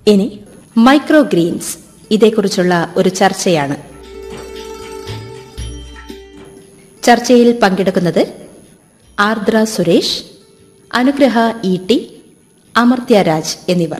ഇനി micro Green's ഇതേക്കുറിച്ചുള്ള ഒരു ചർച്ചയാണ് ചർച്ചയിൽ പങ്കെടുക്കുന്നത് ആർദ്ര സുരേഷ് അനുഗ്രഹ ഇ ടി അമർത്യ രാജ് എന്നിവർ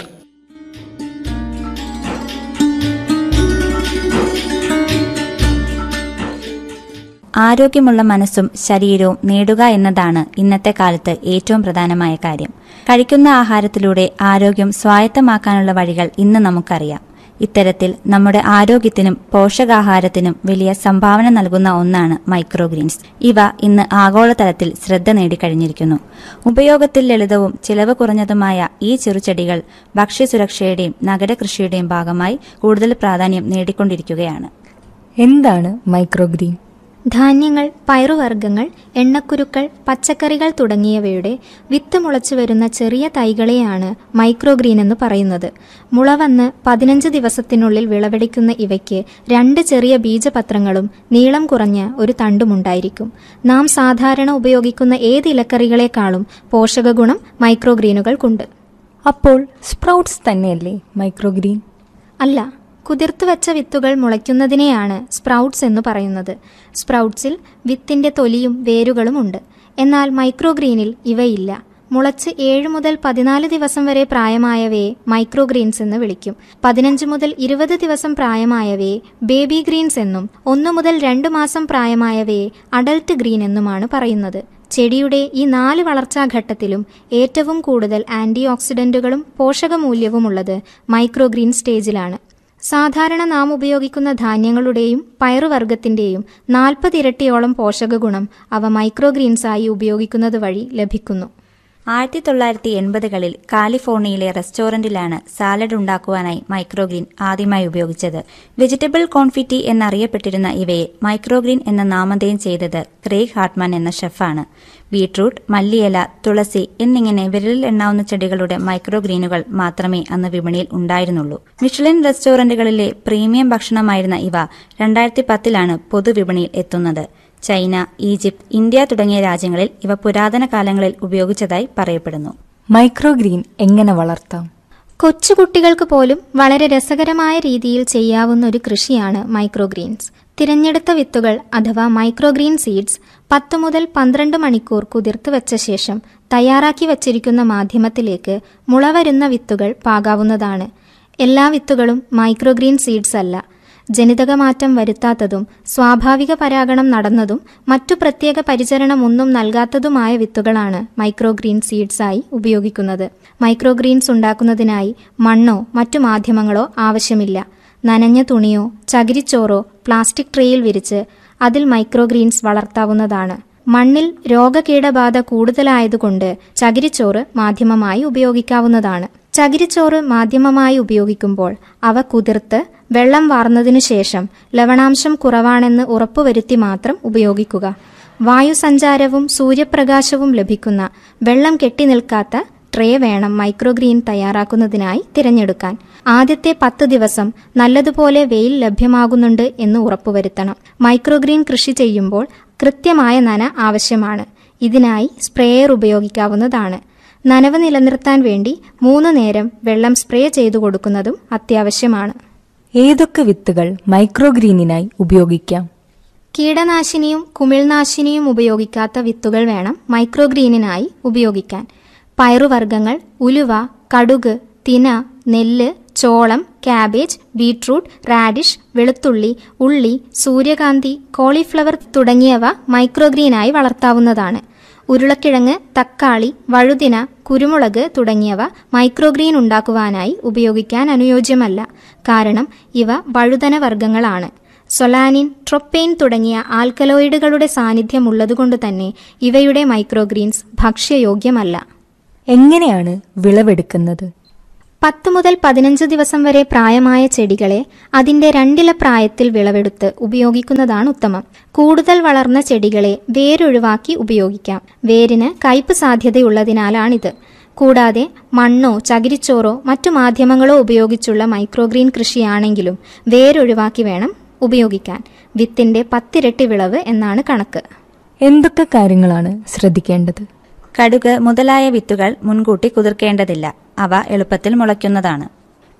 ആരോഗ്യമുള്ള മനസ്സും ശരീരവും നേടുക എന്നതാണ് ഇന്നത്തെ കാലത്ത് ഏറ്റവും പ്രധാനമായ കാര്യം കഴിക്കുന്ന ആഹാരത്തിലൂടെ ആരോഗ്യം സ്വായത്തമാക്കാനുള്ള വഴികൾ ഇന്ന് നമുക്കറിയാം ഇത്തരത്തിൽ നമ്മുടെ ആരോഗ്യത്തിനും പോഷകാഹാരത്തിനും വലിയ സംഭാവന നൽകുന്ന ഒന്നാണ് മൈക്രോഗ്രീൻസ് ഇവ ഇന്ന് ആഗോളതലത്തിൽ ശ്രദ്ധ നേടിക്കഴിഞ്ഞിരിക്കുന്നു ഉപയോഗത്തിൽ ലളിതവും ചിലവ് കുറഞ്ഞതുമായ ഈ ചെറുചെടികൾ ഭക്ഷ്യസുരക്ഷയുടെയും നഗരകൃഷിയുടെയും ഭാഗമായി കൂടുതൽ പ്രാധാന്യം നേടിക്കൊണ്ടിരിക്കുകയാണ് എന്താണ് മൈക്രോഗ്രീൻ ധാന്യങ്ങൾ പയറുവർഗ്ഗങ്ങൾ എണ്ണക്കുരുക്കൾ പച്ചക്കറികൾ തുടങ്ങിയവയുടെ വിത്ത് മുളച്ചു വരുന്ന ചെറിയ തൈകളെയാണ് മൈക്രോഗ്രീൻ എന്ന് പറയുന്നത് മുള വന്ന് പതിനഞ്ച് ദിവസത്തിനുള്ളിൽ വിളവെടുക്കുന്ന ഇവയ്ക്ക് രണ്ട് ചെറിയ ബീജപത്രങ്ങളും നീളം കുറഞ്ഞ ഒരു തണ്ടുമുണ്ടായിരിക്കും നാം സാധാരണ ഉപയോഗിക്കുന്ന ഏത് ഇലക്കറികളെക്കാളും പോഷകഗുണം മൈക്രോഗ്രീനുകൾക്കുണ്ട് അപ്പോൾ സ്പ്രൗട്ട്സ് തന്നെയല്ലേ മൈക്രോഗ്രീൻ അല്ല കുതിർത്തുവച്ച വിത്തുകൾ മുളയ്ക്കുന്നതിനെയാണ് സ്പ്രൗട്ട്സ് എന്ന് പറയുന്നത് സ്പ്രൗട്ട്സിൽ വിത്തിന്റെ തൊലിയും വേരുകളും ഉണ്ട് എന്നാൽ മൈക്രോഗ്രീനിൽ ഇവയില്ല മുളച്ച് ഏഴ് മുതൽ പതിനാല് ദിവസം വരെ പ്രായമായവയെ മൈക്രോഗ്രീൻസ് എന്ന് വിളിക്കും പതിനഞ്ച് മുതൽ ഇരുപത് ദിവസം പ്രായമായവയെ ബേബി ഗ്രീൻസ് എന്നും ഒന്നു മുതൽ രണ്ട് മാസം പ്രായമായവയെ അഡൽട്ട് ഗ്രീൻ എന്നുമാണ് പറയുന്നത് ചെടിയുടെ ഈ നാല് വളർച്ചാഘട്ടത്തിലും ഏറ്റവും കൂടുതൽ ആന്റി ഓക്സിഡന്റുകളും പോഷകമൂല്യവുമുള്ളത് മൈക്രോഗ്രീൻ സ്റ്റേജിലാണ് സാധാരണ നാം ഉപയോഗിക്കുന്ന ധാന്യങ്ങളുടെയും പയറുവർഗത്തിന്റെയും നാൽപ്പത് ഇരട്ടിയോളം പോഷകഗുണം അവ മൈക്രോഗ്രീൻസായി ഉപയോഗിക്കുന്നത് വഴി ലഭിക്കുന്നു ആയിരത്തി തൊള്ളായിരത്തി എൺപതുകളിൽ കാലിഫോർണിയയിലെ റെസ്റ്റോറന്റിലാണ് സാലഡ് ഉണ്ടാക്കുവാനായി മൈക്രോഗ്രീൻ ആദ്യമായി ഉപയോഗിച്ചത് വെജിറ്റബിൾ കോൺഫിറ്റി എന്നറിയപ്പെട്ടിരുന്ന ഇവയെ മൈക്രോഗ്രീൻ എന്ന നാമധേയം ചെയ്തത് ക്രേഗ് ഹാർട്ട്മാൻ എന്ന ഷെഫാണ് ബീട്രൂട്ട് മല്ലിയില തുളസി എന്നിങ്ങനെ വിരലിൽ എണ്ണാവുന്ന ചെടികളുടെ മൈക്രോഗ്രീനുകൾ മാത്രമേ അന്ന് വിപണിയിൽ ഉണ്ടായിരുന്നുള്ളൂ മിഷലിൻ റെസ്റ്റോറന്റുകളിലെ പ്രീമിയം ഭക്ഷണമായിരുന്ന ഇവ രണ്ടായിരത്തി പത്തിലാണ് പൊതുവിപണിയിൽ എത്തുന്നത് ചൈന ഈജിപ്ത് ഇന്ത്യ തുടങ്ങിയ രാജ്യങ്ങളിൽ ഇവ പുരാതന കാലങ്ങളിൽ ഉപയോഗിച്ചതായി പറയപ്പെടുന്നു മൈക്രോഗ്രീൻ എങ്ങനെ വളർത്താം കൊച്ചുകുട്ടികൾക്ക് പോലും വളരെ രസകരമായ രീതിയിൽ ചെയ്യാവുന്ന ഒരു കൃഷിയാണ് മൈക്രോഗ്രീൻസ് തിരഞ്ഞെടുത്ത വിത്തുകൾ അഥവാ മൈക്രോഗ്രീൻ സീഡ്സ് പത്ത് മുതൽ പന്ത്രണ്ട് മണിക്കൂർ കുതിർത്ത് വെച്ച ശേഷം തയ്യാറാക്കി വച്ചിരിക്കുന്ന മാധ്യമത്തിലേക്ക് മുളവരുന്ന വിത്തുകൾ പാകാവുന്നതാണ് എല്ലാ വിത്തുകളും മൈക്രോഗ്രീൻ സീഡ്സ് അല്ല ജനിതകമാറ്റം വരുത്താത്തതും സ്വാഭാവിക പരാഗണം നടന്നതും മറ്റു പ്രത്യേക പരിചരണമൊന്നും നൽകാത്തതുമായ വിത്തുകളാണ് മൈക്രോഗ്രീൻ സീഡ്സായി ഉപയോഗിക്കുന്നത് മൈക്രോഗ്രീൻസ് ഉണ്ടാക്കുന്നതിനായി മണ്ണോ മറ്റു മാധ്യമങ്ങളോ ആവശ്യമില്ല നനഞ്ഞ തുണിയോ ചകിരിച്ചോറോ പ്ലാസ്റ്റിക് ട്രേയിൽ വിരിച്ച് അതിൽ മൈക്രോഗ്രീൻസ് വളർത്താവുന്നതാണ് മണ്ണിൽ രോഗകീടബാധ കൂടുതലായതുകൊണ്ട് ചകിരിച്ചോറ് മാധ്യമമായി ഉപയോഗിക്കാവുന്നതാണ് ചകിരിച്ചോറ് മാധ്യമമായി ഉപയോഗിക്കുമ്പോൾ അവ കുതിർത്ത് വെള്ളം വാർന്നതിനു ശേഷം ലവണാംശം കുറവാണെന്ന് ഉറപ്പുവരുത്തി മാത്രം ഉപയോഗിക്കുക വായുസഞ്ചാരവും സൂര്യപ്രകാശവും ലഭിക്കുന്ന വെള്ളം കെട്ടിനിൽക്കാത്ത ട്രേ വേണം മൈക്രോഗ്രീൻ തയ്യാറാക്കുന്നതിനായി തിരഞ്ഞെടുക്കാൻ ആദ്യത്തെ പത്ത് ദിവസം നല്ലതുപോലെ വെയിൽ ലഭ്യമാകുന്നുണ്ട് എന്ന് ഉറപ്പുവരുത്തണം മൈക്രോഗ്രീൻ കൃഷി ചെയ്യുമ്പോൾ കൃത്യമായ നന ആവശ്യമാണ് ഇതിനായി സ്പ്രേയർ ഉപയോഗിക്കാവുന്നതാണ് നനവ് നിലനിർത്താൻ വേണ്ടി മൂന്നു നേരം വെള്ളം സ്പ്രേ ചെയ്തു കൊടുക്കുന്നതും അത്യാവശ്യമാണ് ഏതൊക്കെ വിത്തുകൾ മൈക്രോഗ്രീനിനായി ഉപയോഗിക്കാം കീടനാശിനിയും കുമിൾനാശിനിയും ഉപയോഗിക്കാത്ത വിത്തുകൾ വേണം മൈക്രോഗ്രീനിനായി ഉപയോഗിക്കാൻ പയറുവർഗ്ഗങ്ങൾ ഉലുവ കടുക് തിന നെല്ല് ചോളം കാബേജ് ബീട്രൂട്ട് റാഡിഷ് വെളുത്തുള്ളി ഉള്ളി സൂര്യകാന്തി കോളിഫ്ലവർ തുടങ്ങിയവ മൈക്രോഗ്രീനായി വളർത്താവുന്നതാണ് ഉരുളക്കിഴങ്ങ് തക്കാളി വഴുതിന കുരുമുളക് തുടങ്ങിയവ മൈക്രോഗ്രീൻ ഉണ്ടാക്കുവാനായി ഉപയോഗിക്കാൻ അനുയോജ്യമല്ല കാരണം ഇവ വഴുതന വർഗ്ഗങ്ങളാണ് സൊലാനിൻ ട്രൊപ്പെയിൻ തുടങ്ങിയ ആൽക്കലോയിഡുകളുടെ സാന്നിധ്യമുള്ളതുകൊണ്ട് തന്നെ ഇവയുടെ മൈക്രോഗ്രീൻസ് ഭക്ഷ്യയോഗ്യമല്ല എങ്ങനെയാണ് വിളവെടുക്കുന്നത് പത്ത് മുതൽ പതിനഞ്ച് ദിവസം വരെ പ്രായമായ ചെടികളെ അതിന്റെ രണ്ടില പ്രായത്തിൽ വിളവെടുത്ത് ഉപയോഗിക്കുന്നതാണ് ഉത്തമം കൂടുതൽ വളർന്ന ചെടികളെ വേരൊഴിവാക്കി ഉപയോഗിക്കാം വേരിന് കയ്പ് സാധ്യതയുള്ളതിനാലാണിത് കൂടാതെ മണ്ണോ ചകിരിച്ചോറോ മറ്റു മാധ്യമങ്ങളോ ഉപയോഗിച്ചുള്ള മൈക്രോഗ്രീൻ കൃഷിയാണെങ്കിലും വേരൊഴിവാക്കി വേണം ഉപയോഗിക്കാൻ വിത്തിന്റെ പത്തിരട്ടി വിളവ് എന്നാണ് കണക്ക് എന്തൊക്കെ കാര്യങ്ങളാണ് ശ്രദ്ധിക്കേണ്ടത് കടുക് മുതലായ വിത്തുകൾ മുൻകൂട്ടി കുതിർക്കേണ്ടതില്ല അവ എളുപ്പത്തിൽ മുളയ്ക്കുന്നതാണ്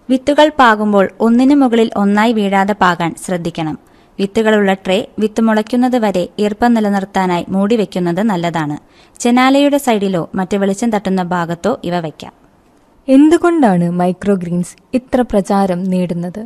വിത്തുകൾ പാകുമ്പോൾ ഒന്നിനു മുകളിൽ ഒന്നായി വീഴാതെ പാകാൻ ശ്രദ്ധിക്കണം വിത്തുകളുള്ള ട്രേ വിത്ത് മുളയ്ക്കുന്നത് വരെ ഈർപ്പം നിലനിർത്താനായി മൂടി വെക്കുന്നത് നല്ലതാണ് ചെനാലയുടെ സൈഡിലോ മറ്റ് വെളിച്ചം തട്ടുന്ന ഭാഗത്തോ ഇവ വയ്ക്കാം എന്തുകൊണ്ടാണ് മൈക്രോഗ്രീൻസ് ഇത്ര പ്രചാരം നേടുന്നത്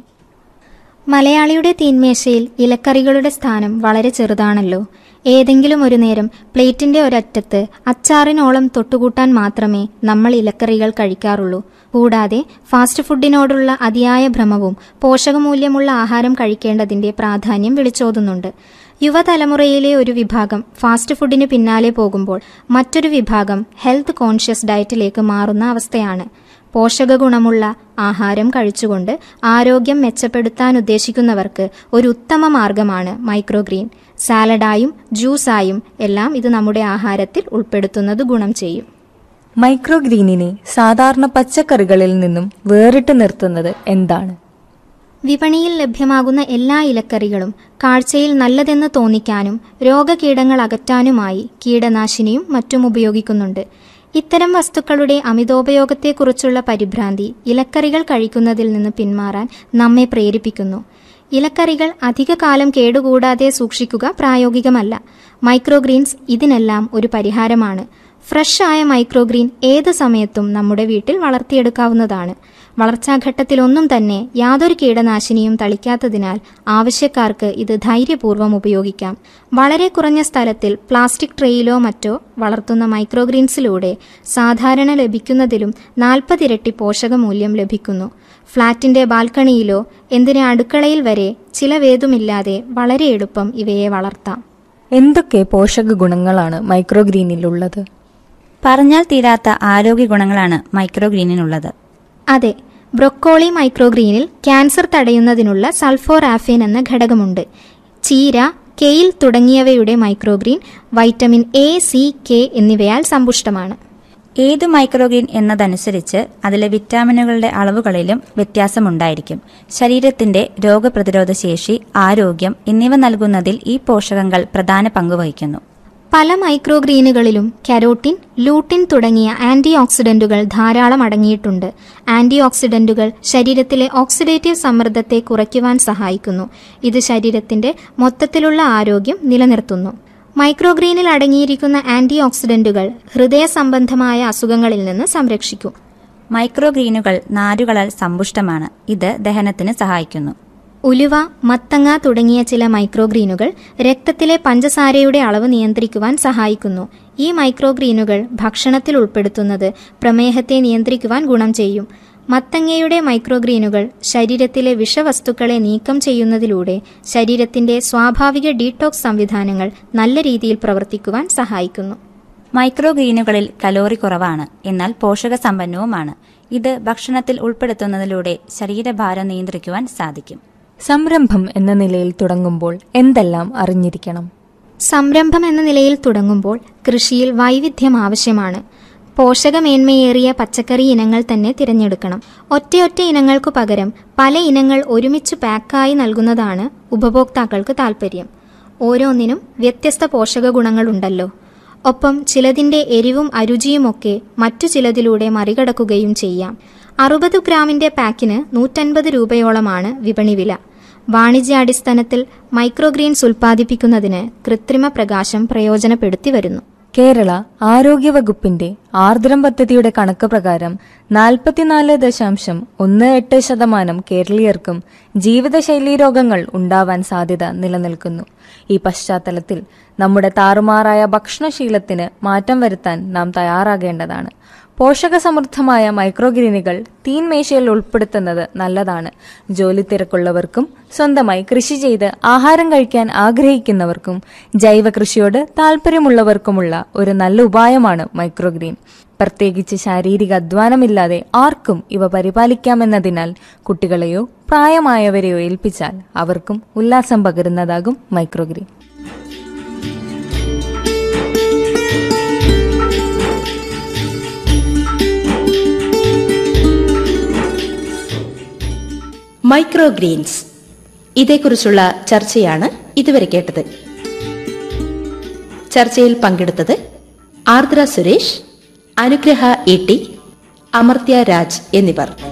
മലയാളിയുടെ തീന്മേശയിൽ ഇലക്കറികളുടെ സ്ഥാനം വളരെ ചെറുതാണല്ലോ ഏതെങ്കിലും ഒരു നേരം പ്ലേറ്റിന്റെ ഒരറ്റത്ത് അച്ചാറിനോളം തൊട്ടുകൂട്ടാൻ മാത്രമേ നമ്മൾ ഇലക്കറികൾ കഴിക്കാറുള്ളൂ കൂടാതെ ഫാസ്റ്റ് ഫുഡിനോടുള്ള അതിയായ ഭ്രമവും പോഷകമൂല്യമുള്ള ആഹാരം കഴിക്കേണ്ടതിന്റെ പ്രാധാന്യം വിളിച്ചോതുന്നുണ്ട് യുവതലമുറയിലെ ഒരു വിഭാഗം ഫാസ്റ്റ് ഫുഡിന് പിന്നാലെ പോകുമ്പോൾ മറ്റൊരു വിഭാഗം ഹെൽത്ത് കോൺഷ്യസ് ഡയറ്റിലേക്ക് മാറുന്ന അവസ്ഥയാണ് പോഷകഗുണമുള്ള ആഹാരം കഴിച്ചുകൊണ്ട് ആരോഗ്യം മെച്ചപ്പെടുത്താൻ ഉദ്ദേശിക്കുന്നവർക്ക് ഒരു ഉത്തമ മാർഗമാണ് മൈക്രോഗ്രീൻ സാലഡായും ജ്യൂസായും എല്ലാം ഇത് നമ്മുടെ ആഹാരത്തിൽ ഉൾപ്പെടുത്തുന്നത് ഗുണം ചെയ്യും മൈക്രോഗ്രീനിനെ സാധാരണ പച്ചക്കറികളിൽ നിന്നും വേറിട്ട് നിർത്തുന്നത് എന്താണ് വിപണിയിൽ ലഭ്യമാകുന്ന എല്ലാ ഇലക്കറികളും കാഴ്ചയിൽ നല്ലതെന്ന് തോന്നിക്കാനും രോഗകീടങ്ങൾ അകറ്റാനുമായി കീടനാശിനിയും മറ്റും ഉപയോഗിക്കുന്നുണ്ട് ഇത്തരം വസ്തുക്കളുടെ അമിതോപയോഗത്തെക്കുറിച്ചുള്ള പരിഭ്രാന്തി ഇലക്കറികൾ കഴിക്കുന്നതിൽ നിന്ന് പിന്മാറാൻ നമ്മെ പ്രേരിപ്പിക്കുന്നു ഇലക്കറികൾ അധികകാലം കേടുകൂടാതെ സൂക്ഷിക്കുക പ്രായോഗികമല്ല മൈക്രോഗ്രീൻസ് ഇതിനെല്ലാം ഒരു പരിഹാരമാണ് ഫ്രഷ് ആയ മൈക്രോഗ്രീൻ ഏത് സമയത്തും നമ്മുടെ വീട്ടിൽ വളർത്തിയെടുക്കാവുന്നതാണ് വളർച്ചാഘട്ടത്തിലൊന്നും തന്നെ യാതൊരു കീടനാശിനിയും തളിക്കാത്തതിനാൽ ആവശ്യക്കാർക്ക് ഇത് ധൈര്യപൂർവ്വം ഉപയോഗിക്കാം വളരെ കുറഞ്ഞ സ്ഥലത്തിൽ പ്ലാസ്റ്റിക് ട്രേയിലോ മറ്റോ വളർത്തുന്ന മൈക്രോഗ്രീൻസിലൂടെ സാധാരണ ലഭിക്കുന്നതിലും നാൽപ്പതിരട്ടി പോഷകമൂല്യം ലഭിക്കുന്നു ഫ്ളാറ്റിന്റെ ബാൽക്കണിയിലോ എന്തിന് അടുക്കളയിൽ വരെ ചിലവേതുമില്ലാതെ വളരെ എളുപ്പം ഇവയെ വളർത്താം എന്തൊക്കെ പോഷക ഗുണങ്ങളാണ് മൈക്രോഗ്രീനിലുള്ളത് പറഞ്ഞാൽ തീരാത്ത ആരോഗ്യ ഗുണങ്ങളാണ് മൈക്രോഗ്രീനിനുള്ളത് അതെ ബ്രൊക്കോളി മൈക്രോഗ്രീനിൽ ക്യാൻസർ തടയുന്നതിനുള്ള സൾഫോറാഫിൻ എന്ന ഘടകമുണ്ട് ചീര കെയിൽ തുടങ്ങിയവയുടെ microgreen vitamin A C K എന്നിവയാൽ സമ്പുഷ്ടമാണ് ഏത് മൈക്രോഗ്രീൻ എന്നതനുസരിച്ച് അതിലെ വിറ്റാമിനുകളുടെ അളവുകളിലും വ്യത്യാസമുണ്ടായിരിക്കും ശരീരത്തിന്റെ രോഗപ്രതിരോധ ശേഷി ആരോഗ്യം എന്നിവ നൽകുന്നതിൽ ഈ പോഷകങ്ങൾ പ്രധാന പങ്കുവഹിക്കുന്നു പല മൈക്രോഗ്രീനുകളിലും കരോട്ടിൻ ലൂട്ടിൻ തുടങ്ങിയ ആന്റി ഓക്സിഡന്റുകൾ ധാരാളം അടങ്ങിയിട്ടുണ്ട് ആന്റി ഓക്സിഡന്റുകൾ ശരീരത്തിലെ ഓക്സിഡേറ്റീവ് സമ്മർദ്ദത്തെ കുറയ്ക്കുവാൻ സഹായിക്കുന്നു ഇത് ശരീരത്തിന്റെ മൊത്തത്തിലുള്ള ആരോഗ്യം നിലനിർത്തുന്നു മൈക്രോഗ്രീനിൽ അടങ്ങിയിരിക്കുന്ന ആന്റി ഓക്സിഡന്റുകൾ ഹൃദയ സംബന്ധമായ അസുഖങ്ങളിൽ നിന്ന് സംരക്ഷിക്കും മൈക്രോഗ്രീനുകൾ നാരുകളാൽ സമ്പുഷ്ടമാണ് ഇത് ദഹനത്തിന് സഹായിക്കുന്നു ഉലുവ മത്തങ്ങ തുടങ്ങിയ ചില മൈക്രോഗ്രീനുകൾ രക്തത്തിലെ പഞ്ചസാരയുടെ അളവ് നിയന്ത്രിക്കുവാൻ സഹായിക്കുന്നു ഈ മൈക്രോഗ്രീനുകൾ ഭക്ഷണത്തിൽ ഉൾപ്പെടുത്തുന്നത് പ്രമേഹത്തെ നിയന്ത്രിക്കുവാൻ ഗുണം ചെയ്യും മത്തങ്ങയുടെ മൈക്രോഗ്രീനുകൾ ശരീരത്തിലെ വിഷവസ്തുക്കളെ നീക്കം ചെയ്യുന്നതിലൂടെ ശരീരത്തിന്റെ സ്വാഭാവിക ഡീടോക്സ് സംവിധാനങ്ങൾ നല്ല രീതിയിൽ പ്രവർത്തിക്കുവാൻ സഹായിക്കുന്നു മൈക്രോഗ്രീനുകളിൽ കലോറി കുറവാണ് എന്നാൽ പോഷകസമ്പന്നവുമാണ് ഇത് ഭക്ഷണത്തിൽ ഉൾപ്പെടുത്തുന്നതിലൂടെ ശരീരഭാരം നിയന്ത്രിക്കുവാൻ സാധിക്കും സംരംഭം എന്ന നിലയിൽ തുടങ്ങുമ്പോൾ എന്തെല്ലാം അറിഞ്ഞിരിക്കണം സംരംഭം എന്ന നിലയിൽ തുടങ്ങുമ്പോൾ കൃഷിയിൽ വൈവിധ്യം ആവശ്യമാണ് പോഷകമേന്മയേറിയ പച്ചക്കറി ഇനങ്ങൾ തന്നെ തിരഞ്ഞെടുക്കണം ഒറ്റയൊറ്റ ഇനങ്ങൾക്കു പകരം പല ഇനങ്ങൾ ഒരുമിച്ച് പാക്കായി നൽകുന്നതാണ് ഉപഭോക്താക്കൾക്ക് താൽപ്പര്യം ഓരോന്നിനും വ്യത്യസ്ത പോഷക ഗുണങ്ങളുണ്ടല്ലോ ഒപ്പം ചിലതിന്റെ എരിവും അരുചിയുമൊക്കെ മറ്റു ചിലതിലൂടെ മറികടക്കുകയും ചെയ്യാം അറുപത് ഗ്രാമിന്റെ പാക്കിന് നൂറ്റൻപത് രൂപയോളമാണ് വിപണി വില വാണിജ്യാടിസ്ഥാനത്തിൽ മൈക്രോഗ്രീൻസ് ഉൽപ്പാദിപ്പിക്കുന്നതിന് കൃത്രിമ പ്രകാശം പ്രയോജനപ്പെടുത്തി വരുന്നു കേരള ആരോഗ്യവകുപ്പിന്റെ ആർദ്രം പദ്ധതിയുടെ കണക്ക് പ്രകാരം നാൽപ്പത്തിനാല് ദശാംശം ഒന്ന് എട്ട് ശതമാനം കേരളീയർക്കും ജീവിതശൈലീ രോഗങ്ങൾ ഉണ്ടാവാൻ സാധ്യത നിലനിൽക്കുന്നു ഈ പശ്ചാത്തലത്തിൽ നമ്മുടെ താറുമാറായ ഭക്ഷണശീലത്തിന് മാറ്റം വരുത്താൻ നാം തയ്യാറാകേണ്ടതാണ് പോഷകസമൃദ്ധമായ മൈക്രോഗ്രീനുകൾ തീൻമേശയിൽ ഉൾപ്പെടുത്തുന്നത് നല്ലതാണ് ജോലി തിരക്കുള്ളവർക്കും സ്വന്തമായി കൃഷി ചെയ്ത് ആഹാരം കഴിക്കാൻ ആഗ്രഹിക്കുന്നവർക്കും ജൈവ കൃഷിയോട് താല്പര്യമുള്ളവർക്കുമുള്ള ഒരു നല്ല ഉപായമാണ് മൈക്രോഗ്രീൻ പ്രത്യേകിച്ച് ശാരീരിക അധ്വാനമില്ലാതെ ആർക്കും ഇവ പരിപാലിക്കാമെന്നതിനാൽ കുട്ടികളെയോ പ്രായമായവരെയോ ഏൽപ്പിച്ചാൽ അവർക്കും ഉല്ലാസം പകരുന്നതാകും മൈക്രോഗ്രീൻ മൈക്രോഗ്രീൻസ് ഇതേക്കുറിച്ചുള്ള ചർച്ചയാണ് ഇതുവരെ കേട്ടത് ചർച്ചയിൽ പങ്കെടുത്തത് ആർദ്ര സുരേഷ് അനുഗ്രഹ ഇ ടി അമർത്യ രാജ് എന്നിവർ